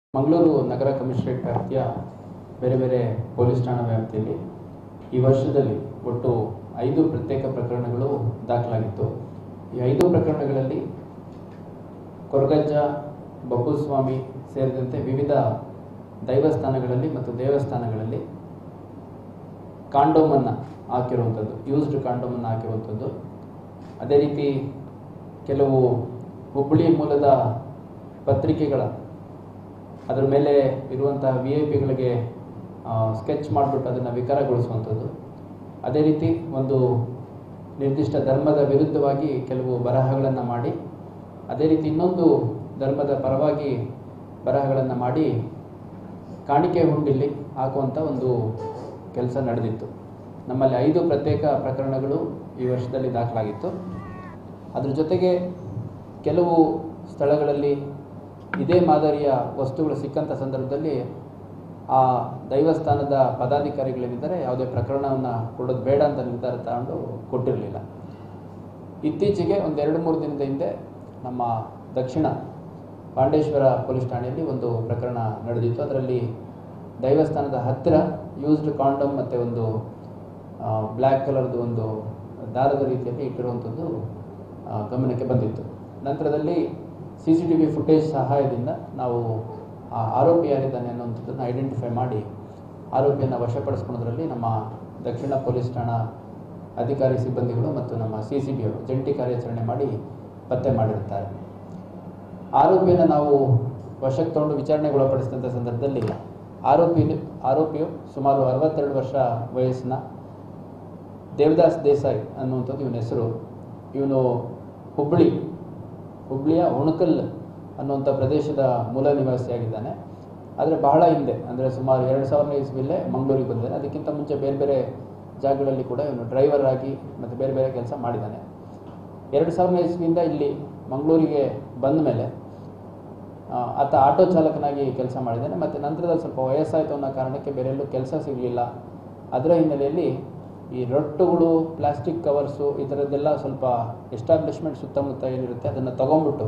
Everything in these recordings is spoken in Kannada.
ಮಂಗಳೂರು ನಗರ ಕಮಿಷನರೇಟ್ ವ್ಯಾಪ್ತಿಯ ಬೇರೆ ಬೇರೆ ಪೊಲೀಸ್ ಠಾಣಾ ವ್ಯಾಪ್ತಿಯಲ್ಲಿ ಈ ವರ್ಷದಲ್ಲಿ ಒಟ್ಟು ಐದು ಪ್ರತ್ಯೇಕ ಪ್ರಕರಣಗಳು ದಾಖಲಾಗಿತ್ತು ಈ ಐದು ಪ್ರಕರಣಗಳಲ್ಲಿ ಕೊರಗಜ್ಜ ಬಬ್ಬುಸ್ವಾಮಿ ಸೇರಿದಂತೆ ವಿವಿಧ ದೈವಸ್ಥಾನಗಳಲ್ಲಿ ಮತ್ತು ದೇವಸ್ಥಾನಗಳಲ್ಲಿ ಕಾಂಡೋಮನ್ನು ಹಾಕಿರುವಂಥದ್ದು ಯೂಸ್ಡ್ ಕಾಂಡೋಮನ್ನು ಹಾಕಿರುವಂಥದ್ದು ಅದೇ ರೀತಿ ಕೆಲವು ಹುಬ್ಬಳ್ಳಿ ಮೂಲದ ಪತ್ರಿಕೆಗಳ ಅದರ ಮೇಲೆ ಇರುವಂತಹ ವಿ ಐ ಪಿಗಳಿಗೆ ಸ್ಕೆಚ್ ಮಾಡಿಬಿಟ್ಟು ಅದನ್ನು ವಿಕಾರಗೊಳಿಸುವಂಥದ್ದು ಅದೇ ರೀತಿ ಒಂದು ನಿರ್ದಿಷ್ಟ ಧರ್ಮದ ವಿರುದ್ಧವಾಗಿ ಕೆಲವು ಬರಹಗಳನ್ನು ಮಾಡಿ ಅದೇ ರೀತಿ ಇನ್ನೊಂದು ಧರ್ಮದ ಪರವಾಗಿ ಬರಹಗಳನ್ನು ಮಾಡಿ ಕಾಣಿಕೆ ಹುಂಡಿಲಿ ಹಾಕುವಂಥ ಒಂದು ಕೆಲಸ ನಡೆದಿತ್ತು ನಮ್ಮಲ್ಲಿ ಐದು ಪ್ರತ್ಯೇಕ ಪ್ರಕರಣಗಳು ಈ ವರ್ಷದಲ್ಲಿ ದಾಖಲಾಗಿತ್ತು ಅದ್ರ ಜೊತೆಗೆ ಕೆಲವು ಸ್ಥಳಗಳಲ್ಲಿ ಇದೇ ಮಾದರಿಯ ವಸ್ತುಗಳು ಸಿಕ್ಕಂಥ ಸಂದರ್ಭದಲ್ಲಿ ಆ ದೈವಸ್ಥಾನದ ಪದಾಧಿಕಾರಿಗಳೇನಿದ್ದಾರೆ ಯಾವುದೇ ಪ್ರಕರಣವನ್ನು ಕೊಡೋದು ಬೇಡ ಅಂತ ನಿರ್ಧಾರ ತಗೊಂಡು ಕೊಟ್ಟಿರಲಿಲ್ಲ ಇತ್ತೀಚೆಗೆ ಒಂದು ಎರಡು ಮೂರು ದಿನದ ಹಿಂದೆ ನಮ್ಮ ದಕ್ಷಿಣ ಪಾಂಡೇಶ್ವರ ಪೊಲೀಸ್ ಠಾಣೆಯಲ್ಲಿ ಒಂದು ಪ್ರಕರಣ ನಡೆದಿತ್ತು ಅದರಲ್ಲಿ ದೈವಸ್ಥಾನದ ಹತ್ತಿರ ಯೂಸ್ಡ್ ಕಾಂಡಮ್ ಮತ್ತು ಒಂದು ಬ್ಲ್ಯಾಕ್ ಕಲರ್ದು ಒಂದು ದಾರದ ರೀತಿಯಲ್ಲಿ ಇಟ್ಟಿರುವಂಥದ್ದು ಆ, ಗಮನಕ್ಕೆ ಬಂದಿತ್ತು ನಂತರದಲ್ಲಿ C C T V footage ಸಹಾಯದಿಂದ ನಾವು ಆ ಆರೋಪಿ ಯಾರಿದ್ದಾನೆ ಅನ್ನುವಂಥದ್ದನ್ನು ಐಡೆಂಟಿಫೈ ಮಾಡಿ ಆರೋಪಿಯನ್ನು ವಶಪಡಿಸ್ಕೊಳ್ಳೋದ್ರಲ್ಲಿ ನಮ್ಮ ದಕ್ಷಿಣ ಪೊಲೀಸ್ ಠಾಣಾ ಅಧಿಕಾರಿ ಸಿಬ್ಬಂದಿಗಳು ಮತ್ತು ನಮ್ಮ ಸಿ ಸಿ ಬಿ ಅವರು ಜಂಟಿ ಕಾರ್ಯಾಚರಣೆ ಮಾಡಿ ಪತ್ತೆ ಮಾಡಿರುತ್ತಾರೆ ಆರೋಪಿಯನ್ನು ನಾವು ವಶಕ್ಕೆ ತಗೊಂಡು ವಿಚಾರಣೆಗೆ ಒಳಪಡಿಸಿದಂಥ ಸಂದರ್ಭದಲ್ಲಿ ಆರೋಪಿ ಆರೋಪಿಯು ಸುಮಾರು ಅರವತ್ತೆರಡು ವರ್ಷ ವಯಸ್ಸಿನ ದೇವದಾಸ್ ದೇಸಾಯಿ ಅನ್ನುವಂಥದ್ದು ಇವನ ಹೆಸರು ಇವನು ಹುಬ್ಬಳ್ಳಿ ಹುಬ್ಬಳ್ಳಿಯ ಉಣಕಲ್ ಅನ್ನುವಂಥ ಪ್ರದೇಶದ ಮೂಲ ನಿವಾಸಿಯಾಗಿದ್ದಾನೆ ಆದರೆ ಬಹಳ ಹಿಂದೆ ಅಂದರೆ ಸುಮಾರು ಎರಡು ಸಾವಿರನೇ ಇಸ್ವಿಲ್ಲೇ ಮಂಗಳೂರಿಗೆ ಬಂದಿದ್ದಾನೆ ಅದಕ್ಕಿಂತ ಮುಂಚೆ ಬೇರೆ ಬೇರೆ ಜಾಗಗಳಲ್ಲಿ ಕೂಡ ಇವನು ಡ್ರೈವರ್ ಆಗಿ ಮತ್ತು ಬೇರೆ ಬೇರೆ ಕೆಲಸ ಮಾಡಿದ್ದಾನೆ ಎರಡು ಸಾವಿರನೇ ಇಸ್ವಿಯಿಂದ ಇಲ್ಲಿ ಮಂಗಳೂರಿಗೆ ಬಂದ ಮೇಲೆ ಆ, ಆತ ಆಟೋ ಚಾಲಕನಾಗಿ ಕೆಲಸ ಮಾಡಿದ್ದಾನೆ ಮತ್ತು ನಂತರದಲ್ಲಿ ಸ್ವಲ್ಪ ವಯಸ್ಸಾಯಿತು ಅನ್ನೋ ಕಾರಣಕ್ಕೆ ಬೇರೆ ಎಲ್ಲೂ ಕೆಲಸ ಸಿಗಲಿಲ್ಲ ಅದರ ಹಿನ್ನೆಲೆಯಲ್ಲಿ ಈ ರೊಟ್ಟುಗಳು ಪ್ಲಾಸ್ಟಿಕ್ ಕವರ್ಸು ಈ ಥರದ್ದೆಲ್ಲ ಸ್ವಲ್ಪ ಎಸ್ಟಾಬ್ಲಿಷ್ಮೆಂಟ್ ಸುತ್ತಮುತ್ತ ಏನಿರುತ್ತೆ ಅದನ್ನು ತೊಗೊಂಬಿಟ್ಟು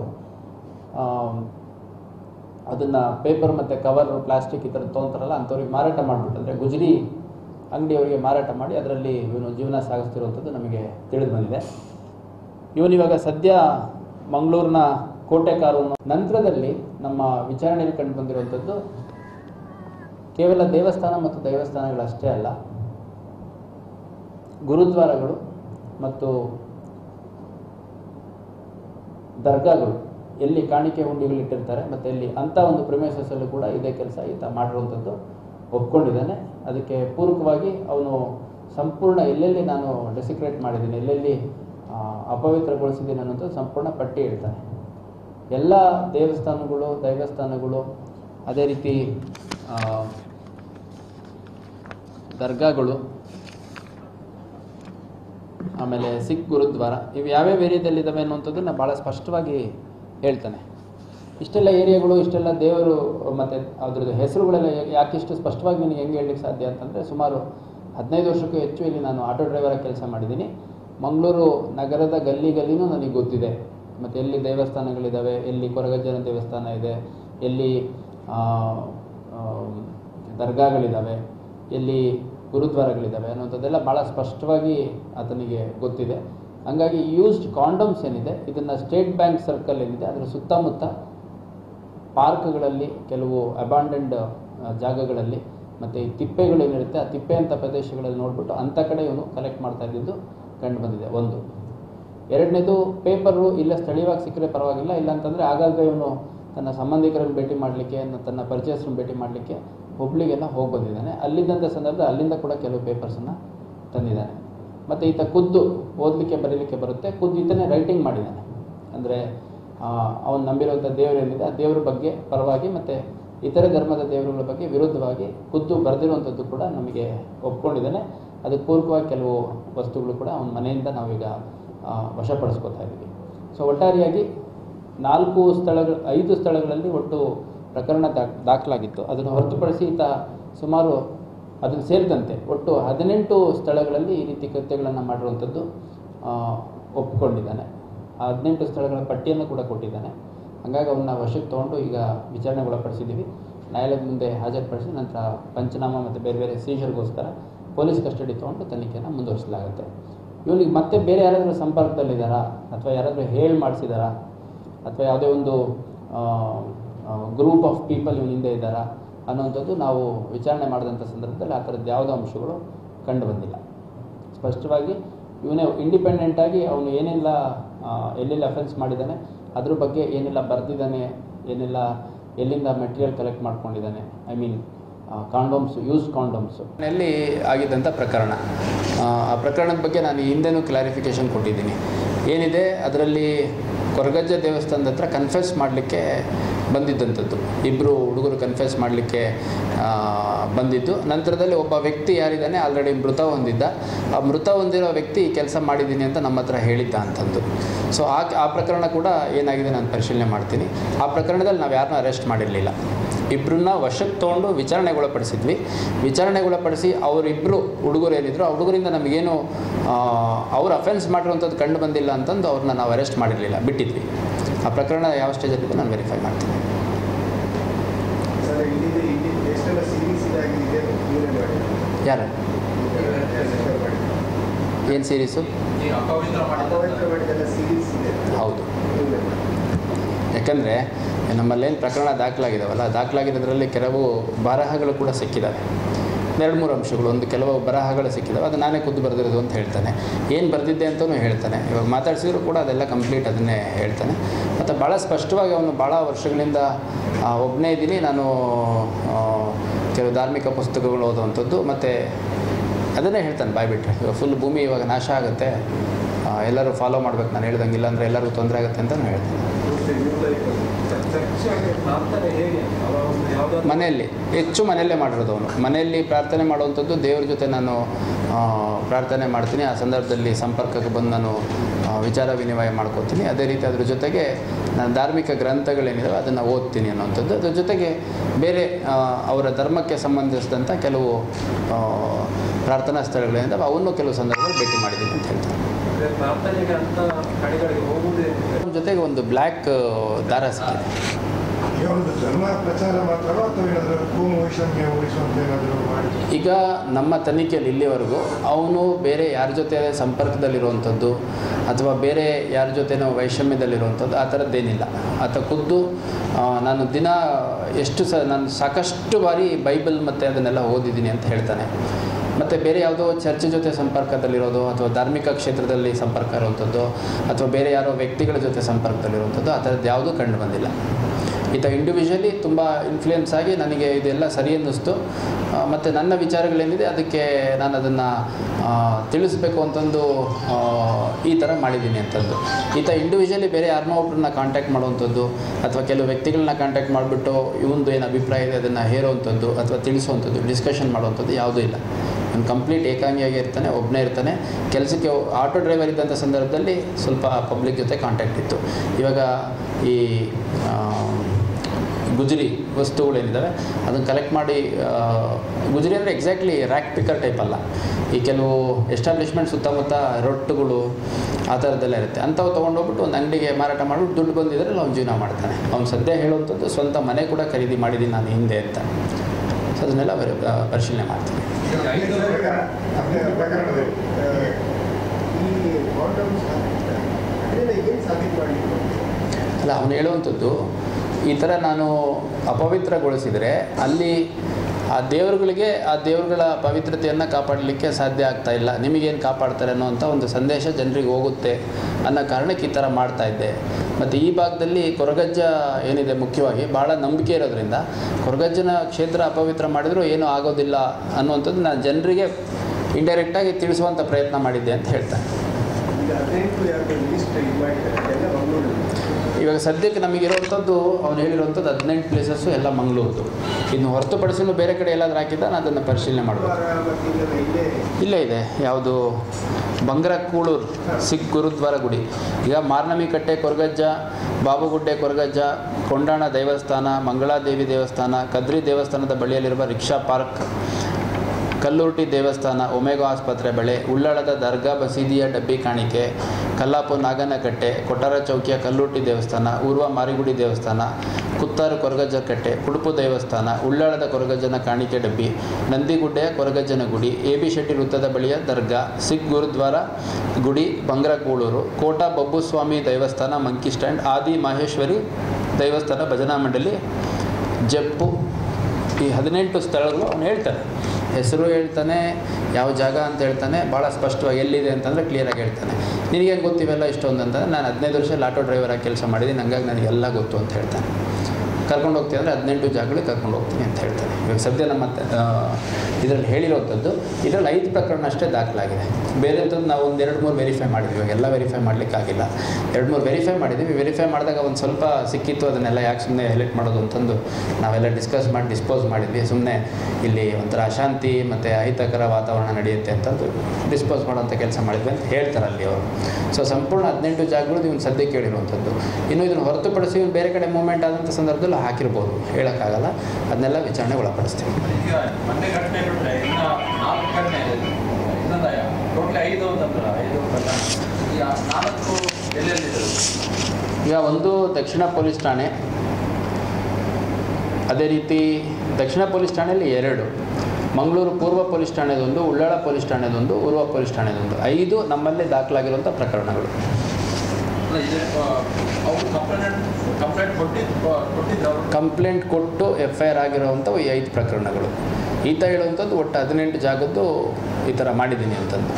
ಅದನ್ನು ಪೇಪರ್ ಮತ್ತು ಕವರ್ ಪ್ಲಾಸ್ಟಿಕ್ ಈ ಥರದ್ದು ತೊಗೊಂತಾರಲ್ಲ ಅಂಥವ್ರಿಗೆ ಮಾರಾಟ ಮಾಡಿಬಿಟ್ಟು ಅಂದರೆ ಗುಜರಿ ಅಂಗಡಿಯವರಿಗೆ ಮಾರಾಟ ಮಾಡಿ ಅದರಲ್ಲಿ ಇವನು ಜೀವನ ಸಾಗಿಸ್ತಿರುವಂಥದ್ದು ನಮಗೆ ತಿಳಿದು ಬಂದಿದೆ ಇವನಿವಾಗ ಸದ್ಯ ಮಂಗಳೂರಿನ ಕೋಟೆ ಕಾನೂನು ನಂತರದಲ್ಲಿ ನಮ್ಮ ವಿಚಾರಣೆಯಲ್ಲಿ ಕಂಡು ಬಂದಿರುವಂಥದ್ದು ಕೇವಲ ದೇವಸ್ಥಾನ ಮತ್ತು ದೈವಸ್ಥಾನಗಳಷ್ಟೇ ಅಲ್ಲ ಗುರುದ್ವಾರಗಳು ಮತ್ತು ದರ್ಗಾಗಳು ಎಲ್ಲಿ ಕಾಣಿಕೆ ಹುಂಡಿಗಳು ಇಟ್ಟಿರ್ತಾರೆ ಮತ್ತು ಎಲ್ಲಿ ಅಂಥ ಒಂದು ಪ್ರಿಮೇಸಸ್ಸಲ್ಲೂ ಕೂಡ ಇದೇ ಕೆಲಸ ಈತ ಮಾಡಿರುವಂಥದ್ದು ಒಪ್ಕೊಂಡಿದ್ದಾನೆ ಅದಕ್ಕೆ ಪೂರಕವಾಗಿ ಅವನು ಸಂಪೂರ್ಣ ಎಲ್ಲೆಲ್ಲಿ ನಾನು ಡೆಸಿಕ್ರೇಟ್ ಮಾಡಿದ್ದೀನಿ ಎಲ್ಲೆಲ್ಲಿ ಆ, ಅಪವಿತ್ರಗೊಳಿಸಿದ್ದೀನಿ ಅನ್ನೋಂಥದ್ದು ಸಂಪೂರ್ಣ ಪಟ್ಟಿ ಹೇಳ್ತಾನೆ ಎಲ್ಲ ದೇವಸ್ಥಾನಗಳು ದೈವಸ್ಥಾನಗಳು ಅದೇ ರೀತಿ ಆ, ದರ್ಗಾಗಳು ಆಮೇಲೆ ಸಿಖ್ ಗುರುದ್ವಾರ ಇವು ಯಾವ್ಯಾವ ಏರಿಯಾದಲ್ಲಿದ್ದಾವೆ ಅನ್ನುವಂಥದ್ದನ್ನು ಭಾಳ ಸ್ಪಷ್ಟವಾಗಿ ಹೇಳ್ತಾನೆ ಇಷ್ಟೆಲ್ಲ ಏರಿಯಾಗಳು ಇಷ್ಟೆಲ್ಲ ದೇವರು ಮತ್ತು ಅದ್ರದ್ದು ಹೆಸರುಗಳೆಲ್ಲ ಯಾಕೆ ಇಷ್ಟು ಸ್ಪಷ್ಟವಾಗಿ ನನಗೆ ಹೆಂಗೆ ಹೇಳಲಿಕ್ಕೆ ಸಾಧ್ಯ ಅಂತಂದರೆ ಸುಮಾರು ಹದಿನೈದು ವರ್ಷಕ್ಕೂ ಹೆಚ್ಚು ಇಲ್ಲಿ ನಾನು ಆಟೋ ಡ್ರೈವರಾಗಿ ಕೆಲಸ ಮಾಡಿದ್ದೀನಿ ಮಂಗಳೂರು ನಗರದ ಗಲ್ಲಿ ಗಲ್ಲಿನೂ ನನಗೆ ಗೊತ್ತಿದೆ ಮತ್ತು ಎಲ್ಲಿ ದೇವಸ್ಥಾನಗಳಿದ್ದಾವೆ ಎಲ್ಲಿ ಕೊರಗಜ್ಜನ ದೇವಸ್ಥಾನ ಇದೆ ಎಲ್ಲಿ ಆ, ಆ, ದರ್ಗಾಗಳಿದ್ದಾವೆ ಎಲ್ಲಿ ಗುರುದ್ವಾರಗಳಿದ್ದಾವೆ ಅನ್ನೋಂಥದ್ದೆಲ್ಲ ಭಾಳ ಸ್ಪಷ್ಟವಾಗಿ ಆತನಿಗೆ ಗೊತ್ತಿದೆ ಹಂಗಾಗಿ ಯೂಸ್ಡ್ ಕಾಂಡಮ್ಸ್ ಏನಿದೆ ಇದನ್ನು ಸ್ಟೇಟ್ ಬ್ಯಾಂಕ್ ಸರ್ಕಲ್ ಏನಿದೆ ಅದರ ಸುತ್ತಮುತ್ತ ಪಾರ್ಕ್ಗಳಲ್ಲಿ ಕೆಲವು ಅಬಾಂಡೆಂಡ್ ಜಾಗಗಳಲ್ಲಿ ಮತ್ತು ಈ ತಿಪ್ಪೆಗಳೇನಿರುತ್ತೆ ಆ ತಿಪ್ಪೆ ಅಂತ ಪ್ರದೇಶಗಳಲ್ಲಿ ನೋಡಿಬಿಟ್ಟು ಅಂಥ ಕಡೆ ಇವನು ಕಲೆಕ್ಟ್ ಮಾಡ್ತಾ ಇದ್ದಿದ್ದು ಕಂಡು ಬಂದಿದೆ ಒಂದು ಎರಡನೇದು ಪೇಪರು ಇಲ್ಲ ಸ್ಥಳೀಯವಾಗಿ ಸಿಕ್ಕರೆ ಪರವಾಗಿಲ್ಲ ಇಲ್ಲ ಅಂತಂದರೆ ಆಗಾಗ ಇವನು ತನ್ನ ಸಂಬಂಧಿಕರನ್ನು ಭೇಟಿ ಮಾಡಲಿಕ್ಕೆ ತನ್ನ ಪರಿಚಯಸ್ಥರನ್ನು ಭೇಟಿ ಮಾಡಲಿಕ್ಕೆ ಹುಬ್ಳಿಗೆಲ್ಲ ಹೋಗಿ ಬಂದಿದ್ದಾನೆ ಅಲ್ಲಿದ್ದಂಥ ಸಂದರ್ಭದಲ್ಲಿ ಅಲ್ಲಿಂದ ಕೂಡ ಕೆಲವು ಪೇಪರ್ಸನ್ನು ತಂದಿದ್ದಾನೆ ಮತ್ತು ಈತ ಖುದ್ದು ಓದಲಿಕ್ಕೆ ಬರೀಲಿಕ್ಕೆ ಬರುತ್ತೆ ಖುದ್ದು ಈತನೇ ರೈಟಿಂಗ್ ಮಾಡಿದ್ದಾನೆ ಅಂದರೆ ಅವನು ನಂಬಿರುವಂಥ ದೇವರೇನಿದೆ ಆ ದೇವರ ಬಗ್ಗೆ ಪರವಾಗಿ ಮತ್ತು ಇತರೆ ಧರ್ಮದ ದೇವರುಗಳ ಬಗ್ಗೆ ವಿರುದ್ಧವಾಗಿ ಖುದ್ದು ಬರೆದಿರುವಂಥದ್ದು ಕೂಡ ನಮಗೆ ಒಪ್ಕೊಂಡಿದ್ದಾನೆ ಅದಕ್ಕೆ ಪೂರಕವಾಗಿ ಕೆಲವು ವಸ್ತುಗಳು ಕೂಡ ಅವನ ಮನೆಯಿಂದ ನಾವೀಗ ಆ, ವಶಪಡಿಸ್ಕೊತಾ ಇದ್ದೀವಿ ಸೊ ಒಟ್ಟಾರೆಯಾಗಿ ನಾಲ್ಕು ಸ್ಥಳಗಳು ಐದು ಸ್ಥಳಗಳಲ್ಲಿ ಒಟ್ಟು ಪ್ರಕರಣ ದಾಖ ದಾಖಲಾಗಿತ್ತು ಅದನ್ನು ಹೊರತುಪಡಿಸಿ ಈತ ಸುಮಾರು ಅದನ್ನು ಸೇರಿದಂತೆ ಒಟ್ಟು ಹದಿನೆಂಟು ಸ್ಥಳಗಳಲ್ಲಿ ಈ ರೀತಿ ಕೃತ್ಯಗಳನ್ನು ಮಾಡಿರುವಂಥದ್ದು ಆ, ಒಪ್ಪಿಕೊಂಡಿದ್ದಾನೆ ಆ ಹದಿನೆಂಟು ಸ್ಥಳಗಳ ಪಟ್ಟಿಯನ್ನು ಕೂಡ ಕೊಟ್ಟಿದ್ದಾನೆ ಹಾಗಾಗಿ ಅವನ್ನ ವಶಕ್ಕೆ ತೊಗೊಂಡು ಈಗ ವಿಚಾರಣೆಗೆ ಒಳಪಡಿಸಿದ್ದೀವಿ ನ್ಯಾಯಾಲಯದ ಮುಂದೆ ಹಾಜರುಪಡಿಸಿ ನಂತರ ಪಂಚನಾಮ ಮತ್ತು ಬೇರೆ ಬೇರೆ ಸೀಜರ್ಗೋಸ್ಕರ ಪೊಲೀಸ್ ಕಸ್ಟಡಿ ತೊಗೊಂಡು ತನಿಖೆಯನ್ನು ಮುಂದುವರಿಸಲಾಗುತ್ತೆ ಇವನಿಗೆ ಮತ್ತೆ ಬೇರೆ ಯಾರಾದರೂ ಸಂಪರ್ಕದಲ್ಲಿದ್ದಾರಾ ಅಥವಾ ಯಾರಾದರೂ ಹೇಳಿ ಮಾಡಿಸಿದಾರಾ ಅಥವಾ ಯಾವುದೇ ಒಂದು ಗ್ರೂಪ್ ಆಫ್ ಪೀಪಲ್ ಇವನ ಹಿಂದೆ ಇದ್ದಾರಾ ಅನ್ನೋವಂಥದ್ದು ನಾವು ವಿಚಾರಣೆ ಮಾಡಿದಂಥ ಸಂದರ್ಭದಲ್ಲಿ ಆ ಥರದ್ದು ಯಾವುದೇ ಅಂಶಗಳು ಕಂಡು ಬಂದಿಲ್ಲ ಸ್ಪಷ್ಟವಾಗಿ ಇವನೇ ಇಂಡಿಪೆಂಡೆಂಟಾಗಿ ಅವನು ಏನೆಲ್ಲ ಆ, ಎಲ್ಲೆಲ್ಲಿ ಅಫೆನ್ಸ್ ಮಾಡಿದ್ದಾನೆ ಅದ್ರ ಬಗ್ಗೆ ಏನೆಲ್ಲ ಬರೆದಿದ್ದಾನೆ ಏನೆಲ್ಲ ಎಲ್ಲಿಂದ ಮೆಟೀರಿಯಲ್ ಕಲೆಕ್ಟ್ ಮಾಡ್ಕೊಂಡಿದ್ದಾನೆ I mean condoms use condoms ಎಲ್ಲಿ ಆಗಿದ್ದಂಥ ಪ್ರಕರಣ ಆ, ಆ ಪ್ರಕರಣದ ಬಗ್ಗೆ ನಾನು ಹಿಂದೆನೂ ಕ್ಲಾರಿಫಿಕೇಷನ್ ಕೊಟ್ಟಿದ್ದೀನಿ ಏನಿದೆ ಅದರಲ್ಲಿ ಕೊರಗಜ್ಜ ದೇವಸ್ಥಾನದ ಹತ್ರ ಕನ್ಫೆಸ್ ಮಾಡಲಿಕ್ಕೆ ಬಂದಿದ್ದಂಥದ್ದು ಇಬ್ಬರು ಹುಡುಗರು ಕನ್ಫೆಸ್ ಮಾಡಲಿಕ್ಕೆ ಬಂದಿದ್ದು ನಂತರದಲ್ಲಿ ಒಬ್ಬ ವ್ಯಕ್ತಿ ಯಾರಿದ್ದಾನೆ ಆಲ್ರೆಡಿ ಮೃತ ಹೊಂದಿದ್ದ ಆ ಮೃತ ಹೊಂದಿರೋ ವ್ಯಕ್ತಿ ಈ ಕೆಲಸ ಮಾಡಿದ್ದೀನಿ ಅಂತ ನಮ್ಮ ಹತ್ರ ಹೇಳಿದ್ದ ಅಂಥದ್ದು ಸೊ ಆ ಆ ಪ್ರಕರಣ ಕೂಡ ಏನಾಗಿದೆ ನಾನು ಪರಿಶೀಲನೆ ಮಾಡ್ತೀನಿ ಆ ಪ್ರಕರಣದಲ್ಲಿ ನಾವು ಯಾರನ್ನೂ ಅರೆಸ್ಟ್ ಮಾಡಿರಲಿಲ್ಲ ಇಬ್ಬರನ್ನ ವಶಕ್ಕೆ ತೊಗೊಂಡು ವಿಚಾರಣೆಗೊಳಪಡಿಸಿದ್ವಿ ವಿಚಾರಣೆಗೊಳಪಡಿಸಿ ಅವರಿಬ್ಬರು ಹುಡುಗರು ಏನಿದ್ರು ಆ ಹುಡುಗರಿಂದ ನಮಗೇನು ಅವ್ರು ಅಫೆನ್ಸ್ ಮಾಡಿರುವಂಥದ್ದು ಕಂಡು ಬಂದಿಲ್ಲ ಅಂತಂದು ಅವ್ರನ್ನ ನಾವು ಅರೆಸ್ಟ್ ಮಾಡಿರಲಿಲ್ಲ ಬಿಟ್ಟಿದ್ವಿ ಆ ಪ್ರಕರಣ ಯಾವ ಸ್ಟೇಜಲ್ಲಿದೆ ನಾನು ವೆರಿಫೈ ಮಾಡ್ತೀನಿ ಸರ್ ಇಲ್ಲಿದೆ ಇಲ್ಲಿ ಎಷ್ಟೆಲ್ಲ ಸೀರೀಸ್ ಇದಾಗಿದೆ ನೀವೇ ಮಾಡಿ ಯಾರು ಏನು ಸೀರೀಸು ಅಪವಿತ್ರ ಮಾಡಿದೆಲ್ಲ ಸೀರೀಸ್ ಇದೆ ಹೌದು ನೀವೇ ಮಾಡಿ ಯಾಕಂದರೆ ನಮ್ಮಲ್ಲೇನು ಪ್ರಕರಣ ದಾಖಲಾಗಿದ್ದಾವಲ್ಲ ದಾಖಲಾಗಿರೋದ್ರಲ್ಲಿ ಕೆಲವು ಬರಹಗಳು ಕೂಡ ಸಿಕ್ಕಿದ್ದಾವೆ ಎರಡು ಮೂರು ಅಂಶಗಳು ಒಂದು ಕೆಲವು ಬರಹಗಳು ಸಿಕ್ಕಿದ್ದಾವೆ ಅದು ನಾನೇ ಖುದ್ದು ಬರೆದಿರೋದು ಅಂತ ಹೇಳ್ತಾನೆ ಏನು ಬರೆದಿದ್ದೆ ಅಂತಲೂ ಹೇಳ್ತಾನೆ ಇವಾಗ ಮಾತಾಡ್ಸಿದ್ರು ಕೂಡ ಅದೆಲ್ಲ ಕಂಪ್ಲೀಟ್ ಅದನ್ನೇ ಹೇಳ್ತಾನೆ ಮತ್ತು ಭಾಳ ಸ್ಪಷ್ಟವಾಗಿ ಅವನು ಭಾಳ ವರ್ಷಗಳಿಂದ ಒಬ್ಬನೇ ಇದ್ದೀನಿ ನಾನು ಆ, ಕೆಲವು ಧಾರ್ಮಿಕ ಪುಸ್ತಕಗಳು ಓದುವಂಥದ್ದು ಮತ್ತು ಅದನ್ನೇ ಹೇಳ್ತಾನೆ ಬಾಯ್ಬಿಟ್ರೆ ಇವಾಗ ಫುಲ್ ಭೂಮಿ ಇವಾಗ ನಾಶ ಆಗುತ್ತೆ ಆ, ಎಲ್ಲರೂ ಫಾಲೋ ಮಾಡ್ಬೇಕು ನಾನು ಹೇಳ್ದಂಗೆ ಇಲ್ಲಾಂದರೆ ಎಲ್ಲರಿಗೂ ತೊಂದರೆ ಆಗುತ್ತೆ ಅಂತಲೂ ಹೇಳ್ತಾನೆ ಮೋಸ್ಟ್ಲಿ ನ್ಯೂ ಲೈಫ್ ಚರ್ಚೆ ಮಾಡ್ತಾನೆ ಹೇಗೆ ಅವ ಒಂದು ಯಾವ್ದಾದ್ರು ಮನೆಯಲ್ಲಿ ಹೆಚ್ಚು ಮನೆಯಲ್ಲೇ ಮಾಡಿರೋದು ಅವನು ಮನೆಯಲ್ಲಿ ಪ್ರಾರ್ಥನೆ ಮಾಡುವಂಥದ್ದು ದೇವ್ರ ಜೊತೆ ನಾನು ಆ, ಪ್ರಾರ್ಥನೆ ಮಾಡ್ತೀನಿ ಆ ಸಂದರ್ಭದಲ್ಲಿ ಸಂಪರ್ಕಕ್ಕೆ ಬಂದು ನಾನು ಆ, ವಿಚಾರ ವಿನಿಮಯ ಮಾಡ್ಕೋತೀನಿ ಅದೇ ರೀತಿ ಅದ್ರ ಜೊತೆಗೆ ನಾನು ಧಾರ್ಮಿಕ ಗ್ರಂಥಗಳೇನಿದಾವೆ ಅದನ್ನು ಓದ್ತೀನಿ ಅನ್ನೋವಂಥದ್ದು ಅದ್ರ ಜೊತೆಗೆ ಬೇರೆ ಆ, ಅವರ ಧರ್ಮಕ್ಕೆ ಸಂಬಂಧಿಸಿದಂಥ ಕೆಲವು ಆ, ಪ್ರಾರ್ಥನಾ ಸ್ಥಳಗಳೇನಿದಾವೆ ಅವನ್ನು ಕೆಲವು ಸಂದರ್ಭದಲ್ಲಿ ಭೇಟಿ ಮಾಡಿದ್ದೀನಿ ಅಂತ ಹೇಳ್ತಾರೆ ಅಂದ್ರೆ ಪ್ರಾರ್ಥನೆಗೆ ಅಂತ ಕಡೆಗಳಿಗೆ ಹೋಗುವುದೇ ಅದ್ರ ಜೊತೆಗೆ ಒಂದು ಬ್ಲ್ಯಾಕ್ ದಾರ ಸಿಕ್ಕಿದೆ ಯಾವುದು ಧರ್ಮ ಪ್ರಚಾರ ಮಾತ್ರವೋ ಅಥವಾ ಏನಾದರೂ ಕೋಮು ವೈಷಮ್ಯ ಉಳಿಸುವಂತ ಏನಾದರೂ ಮಾಡಿ ಈಗ ನಮ್ಮ ತನಿಖೆಯಲ್ಲಿ ಇಲ್ಲಿವರೆಗೂ ಅವನು ಬೇರೆ ಯಾರ ಜೊತೆ ಸಂಪರ್ಕದಲ್ಲಿರುವಂಥದ್ದು ಅಥವಾ ಬೇರೆ ಯಾರ ಜೊತೆನೋ ವೈಷಮ್ಯದಲ್ಲಿರುವಂಥದ್ದು ಆ ಥರದ್ದೇನಿಲ್ಲ ಆತ ಖುದ್ದು ಆ, ನಾನು ದಿನ ಎಷ್ಟು ಸ ನಾನು ಸಾಕಷ್ಟು ಬಾರಿ ಬೈಬಲ್ ಮತ್ತು ಅದನ್ನೆಲ್ಲ ಓದಿದ್ದೀನಿ ಅಂತ ಹೇಳ್ತಾನೆ ಮತ್ತು ಬೇರೆ ಯಾವುದೋ ಚರ್ಚ್ ಜೊತೆ ಸಂಪರ್ಕದಲ್ಲಿರೋದು ಅಥವಾ ಧಾರ್ಮಿಕ ಕ್ಷೇತ್ರದಲ್ಲಿ ಸಂಪರ್ಕ ಇರುವಂಥದ್ದು ಅಥವಾ ಬೇರೆ ಯಾರೋ ವ್ಯಕ್ತಿಗಳ ಜೊತೆ ಸಂಪರ್ಕದಲ್ಲಿರುವಂಥದ್ದು ಆ ಥರದ್ದು ಯಾವುದೂ ಕಂಡು ಬಂದಿಲ್ಲ ಈತ ಇಂಡಿವಿಜುವಲಿ ತುಂಬ ಇನ್ಫ್ಲೂಯೆನ್ಸ್ ಆಗಿ ನನಗೆ ಇದೆಲ್ಲ ಸರಿ ಅನ್ನಿಸ್ತು ಮತ್ತು ನನ್ನ ವಿಚಾರಗಳೇನಿದೆ ಅದಕ್ಕೆ ನಾನು ಅದನ್ನು ತಿಳಿಸ್ಬೇಕು ಅಂತಂದು ಆ, ಈ ಥರ ಮಾಡಿದ್ದೀನಿ ಅಂತಂದು ಈತ ಇಂಡಿವಿಜುವಲಿ ಬೇರೆ ಯಾರನ್ನೋ ಒಬ್ಬರನ್ನ ಕಾಂಟ್ಯಾಕ್ಟ್ ಮಾಡುವಂಥದ್ದು ಅಥವಾ ಕೆಲವು ವ್ಯಕ್ತಿಗಳನ್ನ ಕಾಂಟ್ಯಾಕ್ಟ್ ಮಾಡಿಬಿಟ್ಟು ಇವಂದು ಏನು ಅಭಿಪ್ರಾಯ ಇದೆ ಅದನ್ನು ಹೇರುವಂಥದ್ದು ಅಥವಾ ತಿಳಿಸುವಂಥದ್ದು ಡಿಸ್ಕಷನ್ ಮಾಡುವಂಥದ್ದು ಯಾವುದೂ ಇಲ್ಲ ಅವ್ನು ಕಂಪ್ಲೀಟ್ ಏಕಾಂಗಿಯಾಗಿ ಇರ್ತಾನೆ ಒಬ್ಬನೇ ಇರ್ತಾನೆ ಕೆಲಸಕ್ಕೆ ಆಟೋ ಡ್ರೈವರ್ ಇದ್ದಂಥ ಸಂದರ್ಭದಲ್ಲಿ ಸ್ವಲ್ಪ ಪಬ್ಲಿಕ್ ಜೊತೆ ಕಾಂಟ್ಯಾಕ್ಟ್ ಇತ್ತು ಇವಾಗ ಈ ಆ, ಗುಜರಿ ವಸ್ತುಗಳೇನಿದ್ದಾವೆ ಅದನ್ನು ಕಲೆಕ್ಟ್ ಮಾಡಿ ಆ, ಗುಜರಿ ಅಂದರೆ ಎಕ್ಸಾಕ್ಟ್ಲಿ ರ್ಯಾಕ್ ಪಿಕ್ಕರ್ ಟೈಪ್ ಅಲ್ಲ ಈ ಕೆಲವು ಎಸ್ಟಾಬ್ಲಿಷ್ಮೆಂಟ್ ಸುತ್ತಮುತ್ತ ರೊಟ್ಟುಗಳು ಆ ಥರದ್ದೆಲ್ಲ ಇರುತ್ತೆ ಅಂಥವು ತೊಗೊಂಡೋಗ್ಬಿಟ್ಟು ಒಂದು ಅಂಗಡಿಗೆ ಮಾರಾಟ ಮಾಡಿಬಿಟ್ಟು ದುಡ್ಡು ಬಂದಿದ್ರೆ ಅವ್ನು ಜೀವನ ಮಾಡ್ತಾನೆ ಅವ್ನು ಸದ್ಯ ಹೇಳುವಂಥದ್ದು ಸ್ವಂತ ಮನೆ ಕೂಡ ಖರೀದಿ ಮಾಡಿದ್ದೀನಿ ನಾನು ಹಿಂದೆ ಅಂತ ಸೊ ಅದನ್ನೆಲ್ಲ ಬರೀ ಆ, ಪರಿಶೀಲನೆ ಮಾಡ್ತೀನಿ ಅದೇ ಪ್ರಕರಣದಲ್ಲಿ ಈ ಕಾಂಡಮ್ಸ್ ಅದರಿಂದ ಏನು ಸಾಬೀತು ಮಾಡಲಿಕ್ಕೆ ಅಲ್ಲ ಅವನು ಹೇಳುವಂಥದ್ದು ಈ ಥರ ನಾನು ಅಪವಿತ್ರಗೊಳಿಸಿದರೆ ಅಲ್ಲಿ ಆ ದೇವರುಗಳಿಗೆ ಆ ದೇವರುಗಳ ಪವಿತ್ರತೆಯನ್ನು ಕಾಪಾಡಲಿಕ್ಕೆ ಸಾಧ್ಯ ಆಗ್ತಾ ಇಲ್ಲ ನಿಮಗೇನು ಕಾಪಾಡ್ತಾರೆ ಅನ್ನೋವಂಥ ಒಂದು ಸಂದೇಶ ಜನರಿಗೆ ಹೋಗುತ್ತೆ ಅನ್ನೋ ಕಾರಣಕ್ಕೆ ಈ ಥರ ಮಾಡ್ತಾ ಇದ್ದೆ ಮತ್ತು ಈ ಭಾಗದಲ್ಲಿ ಕೊರಗಜ್ಜ ಏನಿದೆ ಮುಖ್ಯವಾಗಿ ಭಾಳ ನಂಬಿಕೆ ಇರೋದ್ರಿಂದ ಕೊರಗಜ್ಜನ ಕ್ಷೇತ್ರ ಅಪವಿತ್ರ ಮಾಡಿದರೂ ಏನೂ ಆಗೋದಿಲ್ಲ ಅನ್ನುವಂಥದ್ದು ನಾನು ಜನರಿಗೆ ಇಂಡೈರೆಕ್ಟಾಗಿ ತಿಳಿಸುವಂಥ ಪ್ರಯತ್ನ ಮಾಡಿದ್ದೆ ಅಂತ ಹೇಳ್ತಾನೆ ಈಗ ಹದಿನೆಂಟು ಯಾರು ಲಿಸ್ಟ್ ಇದು ಮಾಡಿದ್ದಾರೆ ಅದೆಲ್ಲ ಮಂಗಳೂರಲ್ಲಿ ಇವಾಗ ಸದ್ಯಕ್ಕೆ ನಮಗಿರುವಂಥದ್ದು ಅವ್ನು ಹೇಳಿರುವಂಥದ್ದು ಹದಿನೆಂಟು ಪ್ಲೇಸಸ್ಸು ಎಲ್ಲ ಮಂಗಳೂರದು ಇನ್ನು ಹೊರತುಪಡಿಸಿನೂ ಬೇರೆ ಕಡೆ ಎಲ್ಲಾದರೂ ಹಾಕಿದ್ದ ನಾನು ಅದನ್ನು ಪರಿಶೀಲನೆ ಮಾಡಬೇಕು ಗುರುವಾರ ಮತ್ತು ಇದೆಲ್ಲ ಇಲ್ಲೇ ಇಲ್ಲೇ ಇದೆ ಯಾವುದು ಬಂಗ್ರ ಕೂಳೂರು ಸಿಖ್ ಗುರುದ್ವಾರ ಗುಡಿ ಈಗ ಮಾರ್ನಮಿ ಕಟ್ಟೆ ಕೊರಗಜ್ಜ ಬಾಬುಗುಡ್ಡೆ ಕೊರಗಜ್ಜ ಕೊಂಡಾಣ ದೇವಸ್ಥಾನ ಮಂಗಳಾದೇವಿ ದೇವಸ್ಥಾನ ಕದ್ರಿ ದೇವಸ್ಥಾನದ ಬಳಿಯಲ್ಲಿರುವ ರಿಕ್ಷಾ ಪಾರ್ಕ್ ಕಲ್ಲುರ್ಟಿ ದೇವಸ್ಥಾನ ಒಮೆಗಾ ಆಸ್ಪತ್ರೆ ಬಳಿ ಉಳ್ಳಾಳದ ದರ್ಗಾ ಬಸೀದಿಯ ಡಬ್ಬಿ ಕಾಣಿಕೆ ಕಲ್ಲಾಪು ನಾಗನಕಟ್ಟೆ ಕೊಟ್ಟಾರ ಚೌಕಿಯ ಕಲ್ಲುರ್ಟಿ ದೇವಸ್ಥಾನ ಊರ್ವ ಮಾರಿಗುಡಿ ದೇವಸ್ಥಾನ ಕುತ್ತಾರು ಕೊರಗಜ್ಜ ಕಟ್ಟೆ ಕುಡುಪು ದೇವಸ್ಥಾನ ಉಳ್ಳಾಳದ ಕೊರಗಜ್ಜನ ಕಾಣಿಕೆ ಡಬ್ಬಿ ನಂದಿಗುಡ್ಡೆಯ ಕೊರಗಜ್ಜನ ಗುಡಿ ಎ ಬಿ ಶೆಟ್ಟಿ ವೃತ್ತದ ಬಳಿಯ ದರ್ಗಾ ಸಿಖ್ ಗುರುದ್ವಾರ ಗುಡಿ ಬಂಗ್ರಕೂಳೂರು ಕೋಟಾ ಬಬ್ಬುಸ್ವಾಮಿ ದೇವಸ್ಥಾನ ಮಂಕಿ ಸ್ಟ್ಯಾಂಡ್ ಆದಿ ಮಹೇಶ್ವರಿ ದೇವಸ್ಥಾನ ಭಜನಾ ಮಂಡಳಿ ಜಪ್ಪು ಈ ಹದಿನೆಂಟು ಸ್ಥಳಗಳು ಅವನು ಹೇಳ್ತಾನೆ ಹೆಸರು ಹೇಳ್ತಾನೆ ಯಾವ ಜಾಗ ಅಂತ ಹೇಳ್ತಾನೆ ಭಾಳ ಸ್ಪಷ್ಟವಾಗಿ ಎಲ್ಲಿದೆ ಅಂತಂದರೆ ಕ್ಲಿಯರಾಗಿ ಹೇಳ್ತಾನೆ ನಿನಗೆ ಗೊತ್ತಿವೆಲ್ಲ ಇಷ್ಟೊಂದು ಅಂತಂದರೆ ನಾನು ಹದಿನೈದು ವರ್ಷ ಆಟೋ ಡ್ರೈವರಾಗಿ ಕೆಲಸ ಮಾಡಿದ್ದೀನಿ ಹಂಗಾಗಿ ನನಗೆಲ್ಲ ಗೊತ್ತು ಅಂತ ಹೇಳ್ತಾನೆ ಕರ್ಕೊಂಡು ಹೋಗ್ತೀನಿ ಅಂದರೆ ಹದಿನೆಂಟು ಜಾಗಗಳಿಗೆ ಕರ್ಕೊಂಡು ಹೋಗ್ತೀನಿ ಅಂತ ಹೇಳ್ತಾನೆ ಇವಾಗ ಸದ್ಯ ನಮ್ಮ ಇದರಲ್ಲಿ ಹೇಳಿರೋವಂಥದ್ದು ಇದರಲ್ಲಿ ಐದು ಪ್ರಕರಣ ಅಷ್ಟೇ ದಾಖಲಾಗಿದೆ ಬೇರೆಂಥದ್ದು ನಾವು ಒಂದು ಎರಡು ಮೂರು ವೆರಿಫೈ ಮಾಡಿದ್ವಿ ಇವಾಗ ಎಲ್ಲ ವೆರಿಫೈ ಮಾಡಲಿಕ್ಕಾಗಿಲ್ಲ ಎರಡು ಮೂರು ವೆರಿಫೈ ಮಾಡಿದ್ವಿ ವೆರಿಫೈ ಮಾಡಿದಾಗ ಒಂದು ಸ್ವಲ್ಪ ಸಿಕ್ಕಿತ್ತು ಅದನ್ನೆಲ್ಲ ಯಾಕೆ ಸುಮ್ಮನೆ ಹೈಲೈಟ್ ಮಾಡೋದು ಅಂತಂದು ನಾವೆಲ್ಲ ಡಿಸ್ಕಸ್ ಮಾಡಿ ಡಿಸ್ಪೋಸ್ ಮಾಡಿದ್ವಿ ಸುಮ್ಮನೆ ಇಲ್ಲಿ ಒಂಥರ ಅಶಾಂತಿ ಮತ್ತು ಅಹಿತಕರ ವಾತಾವರಣ ನಡೆಯುತ್ತೆ ಅಂತಂದು ಡಿಸ್ಪೋಸ್ ಮಾಡೋಂಥ ಕೆಲಸ ಮಾಡಿದ್ವಿ ಅಂತ ಹೇಳ್ತಾರೆ ಅಲ್ಲಿ ಅವರು ಸೊ ಸಂಪೂರ್ಣ ಹದಿನೆಂಟು ಜಾಗಗಳು ಇವ್ನು ಸದ್ಯಕ್ಕೆ ಹೇಳಿರುವಂಥದ್ದು ಇನ್ನು ಇದನ್ನು ಹೊರತುಪಡಿಸಿ ಇವ್ನು ಬೇರೆ ಕಡೆ ಮೂವ್ಮೆಂಟ್ ಆದಂಥ ಸಂದರ್ಭದಲ್ಲಿ ಹಾಕಿರ್ಬೋದು ಹೇಳೋಕ್ಕಾಗಲ್ಲ ಅದನ್ನೆಲ್ಲ ವಿಚಾರಣೆ ಒಳಪಡಿಸ್ತೀವಿ ಈಗ ಮೊನ್ನೆ ಘಟನೆ ಬಿಟ್ಟರೆ ಇನ್ನು ನಾಲ್ಕು ಘಟನೆ ಇದೆ ಇನ್ನೊಂದು ಟೋಟಲಿ ಐದು ಅಂತಂದ್ರೆ ಐದು ಪ್ರಕರಣ ಈಗ ನಾಲ್ಕು ಎಲ್ಲೆಲ್ಲಿದೆ ಈಗ ಒಂದು ದಕ್ಷಿಣ ಪೊಲೀಸ್ ಠಾಣೆ ಅದೇ ರೀತಿ ದಕ್ಷಿಣ ಪೊಲೀಸ್ ಠಾಣೆಯಲ್ಲಿ ಎರಡು ಮಂಗಳೂರು ಪೂರ್ವ ಪೊಲೀಸ್ ಠಾಣೆದೊಂದು ಉಳ್ಳಾಳ ಪೊಲೀಸ್ ಠಾಣೆದೊಂದು ಉರ್ವ ಪೊಲೀಸ್ ಠಾಣೆದೊಂದು ಐದು ನಮ್ಮಲ್ಲಿ ದಾಖಲಾಗಿರುವಂಥ ಪ್ರಕರಣಗಳು ಅಲ್ಲ ಇದೆ ಅವರು ಕಂಪ್ಲೇಂಟ್ ಕಂಪ್ಲೇಂಟ್ ಕೊಟ್ಟಿದ್ದು ಕೊಟ್ಟಿದ್ದು ಅವರು ಕಂಪ್ಲೇಂಟ್ ಕೊಟ್ಟು ಎಫ್ ಐ ಆರ್ ಆಗಿರುವಂಥವು ಈ ಐದು ಪ್ರಕರಣಗಳು ಈತ ಹೇಳುವಂಥದ್ದು ಒಟ್ಟು ಹದಿನೆಂಟು ಜಾಗದ್ದು ಈ ಥರ ಮಾಡಿದ್ದೀನಿ ಅಂತಂದು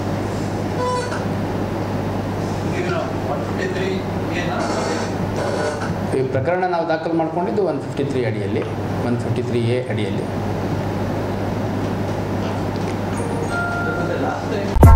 ಈಗ ಒನ್ ಫಿಫ್ಟಿ ತ್ರೀ ಏನು ಈ ಪ್ರಕರಣ ನಾವು ದಾಖಲು ಮಾಡ್ಕೊಂಡಿದ್ದು ಒನ್ ಫಿಫ್ಟಿ ತ್ರೀ ಅಡಿಯಲ್ಲಿ ಒನ್ ಫಿಫ್ಟಿ ತ್ರೀ ಎ ಅಡಿಯಲ್ಲಿ ಲಾಸ್ಟ್ ಟೈಮ್